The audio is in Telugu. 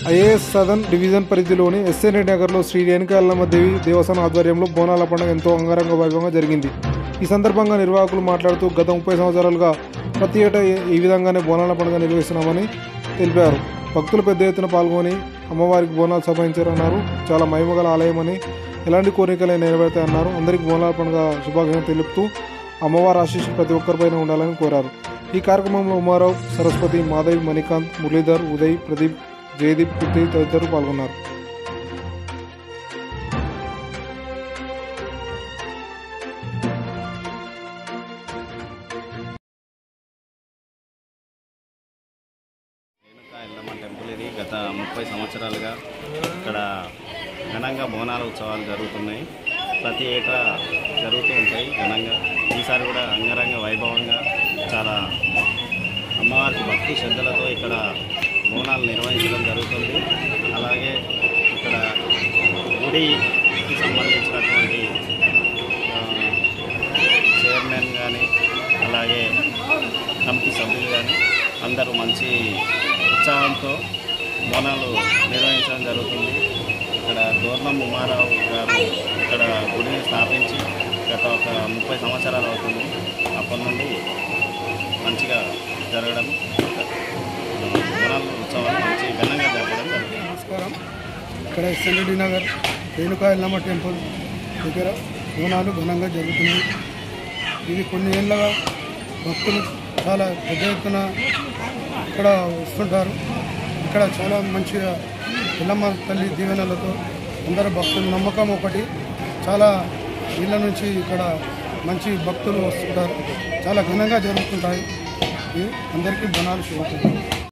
ఐఏఎస్ సదన్ డివిజన్ పరిధిలోని ఎస్ఎన్ నగర్లో శ్రీ రేణుకాయలమ్మ దేవి దేవస్థానం ఆధ్వర్యంలో బోనాల పండుగ ఎంతో అంగరంగ వైభవంగా జరిగింది ఈ సందర్భంగా నిర్వాహకులు మాట్లాడుతూ గత ముప్పై సంవత్సరాలుగా ప్రతి ఏటా ఈ- ఈ విధంగానే బోనాల పండుగ నిర్వహిస్తున్నామని తెలిపారు భక్తులు పెద్ద ఎత్తున పాల్గొని అమ్మవారికి బోనాలు సమర్పించారన్నారు చాలా మహిమగల ఆలయమని ఎలాంటి కోరికలే నెరవేరుతాయన్నారు అందరికీ బోనాల పండుగ శుభాకాంక్షలు తెలుపుతూ అమ్మవారి ఆశీస్సు ప్రతి ఒక్కరిపైన ఉండాలని కోరారు ఈ కార్యక్రమంలో ఉమారావు సరస్వతి మాధవి మణికాంత్ మురళీధర్ ఉదయ్ ప్రదీప్ జయదీప్ కుర్తి తదితరులు పాల్గొన్నారు రేణుకా ఎల్లమ్మ టెంపుల్ ఇది గత ముప్పై సంవత్సరాలుగా ఇక్కడ ఘనంగా బోనాల ఉత్సవాలు జరుగుతున్నాయి ప్రతి ఏటా జరుగుతూ ఉంటాయి ఘనంగా ఈసారి కూడా అంగరంగ వైభవంగా చాలా అమ్మవారికి భక్తి శ్రద్ధలతో ఇక్కడ బోనాలు నిర్వహించడం జరుగుతుంది అలాగే ఇక్కడ గుడికి సంబంధించినటువంటి ఆ, చైర్మన్ కానీ అలాగే కమిటీ సభ్యులు కానీ అందరూ మంచి ఉత్సాహంతో బోనాలు నిర్వహించడం జరుగుతుంది ఇక్కడ దూర్ణం ఉమారావు గారు ఇక్కడ గుడిని స్థాపించి గత ఒక ముప్పై సంవత్సరాలు అవుతుంది అప్పటి నుండి మంచిగా జరగడం బోనాల ఉత్సవాలు మంచి ఘనంగా జరగడం జరుగుతుంది నమస్కారం ఇక్కడ ఎస్ఎన్రెడ్డి నగర్ రేణుకా ఎల్లమ్మ టెంపుల్ దగ్గర బోనాలు ఘనంగా జరుగుతుంది ఇది కొన్ని ఏళ్ళగా భక్తులు చాలా పెద్ద ఎత్తున ఇక్కడ వస్తుంటారు ఇక్కడ చాలా మంచిగా ఎల్లమ్మ తల్లి దీవెనలతో అందరు భక్తుల నమ్మకం ఒకటి చాలా ఇళ్ళ నుంచి ఇక్కడ మంచి భక్తులు వస్తుంటారు చాలా ఘనంగా జరుగుతుంటాయి ఇది అందరికీ బోనాలు శుభాకాంక్షలు